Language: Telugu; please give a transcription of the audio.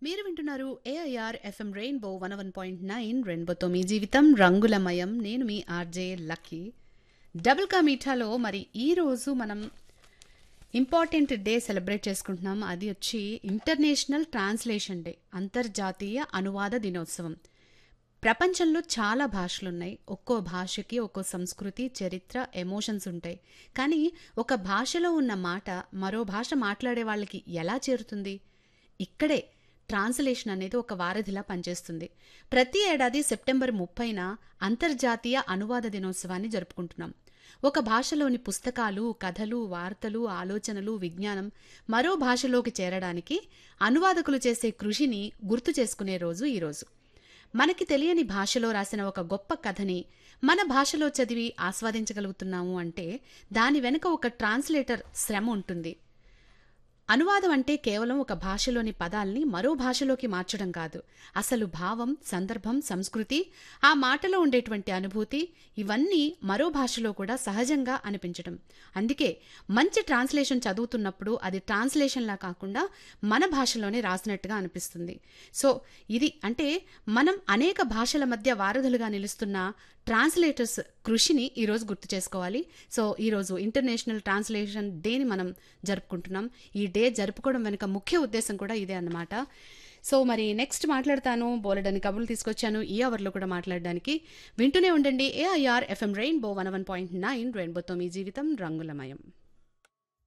మీరు వింటున్నారు AIR FM rainbow one one point nine రెయిన్బోతో మీ జీవితం రంగులమయం నేను మీ ఆర్జే లక్కీ డబుల్ కా మీఠాలో మరి ఈరోజు మనం ఇంపార్టెంట్ డే సెలబ్రేట్ చేసుకుంటున్నాం అది వచ్చి ఇంటర్నేషనల్ ట్రాన్స్లేషన్ డే అంతర్జాతీయ అనువాద దినోత్సవం ప్రపంచంలో చాలా భాషలు ఉన్నాయి ఒక్కో భాషకి ఒక్కో సంస్కృతి చరిత్ర ఎమోషన్స్ ఉంటాయి కానీ ఒక భాషలో ఉన్న మాట మరో భాష మాట్లాడే వాళ్ళకి ఎలా చేరుతుంది ఇక్కడే ట్రాన్స్లేషన్ అనేది ఒక వారధిలా పనిచేస్తుంది ప్రతి ఏడాది సెప్టెంబర్ ముప్పైన అంతర్జాతీయ అనువాద దినోత్సవాన్ని జరుపుకుంటున్నాం ఒక భాషలోని పుస్తకాలు కథలు వార్తలు ఆలోచనలు విజ్ఞానం మరో భాషలోకి చేరడానికి అనువాదకులు చేసే కృషిని గుర్తు చేసుకునే రోజు ఈరోజు మనకి తెలియని భాషలో రాసిన ఒక గొప్ప కథని మన భాషలో చదివి ఆస్వాదించగలుగుతున్నాము అంటే దాని వెనుక ఒక ట్రాన్స్లేటర్ శ్రమ ఉంటుంది అనువాదం అంటే కేవలం ఒక భాషలోని పదాల్ని మరో భాషలోకి మార్చడం కాదు అసలు భావం సందర్భం సంస్కృతి ఆ మాటలో ఉండేటువంటి అనుభూతి ఇవన్నీ మరో భాషలో కూడా సహజంగా అనిపించడం అందుకే మంచి ట్రాన్స్లేషన్ చదువుతున్నప్పుడు అది ట్రాన్స్లేషన్లా కాకుండా మన భాషలోనే రాసినట్టుగా అనిపిస్తుంది సో ఇది అంటే మనం అనేక భాషల మధ్య వారధులుగా నిలుస్తున్న ట్రాన్స్లేటర్స్ కృషిని ఈరోజు గుర్తు చేసుకోవాలి సో ఈరోజు ఇంటర్నేషనల్ ట్రాన్స్లేషన్ డేని మనం జరుపుకుంటున్నాం ఈ డే జరుపుకోవడం వెనుక ముఖ్య ఉద్దేశం కూడా ఇదే అన్నమాట సో మరి నెక్స్ట్ మాట్లాడతాను బోలెడని కబుర్లు తీసుకొచ్చాను ఈ అవర్లో కూడా మాట్లాడడానికి వింటూనే ఉండండి AIR FM rainbow one one point nine రెయిన్బోతో మీ జీవితం రంగులమయం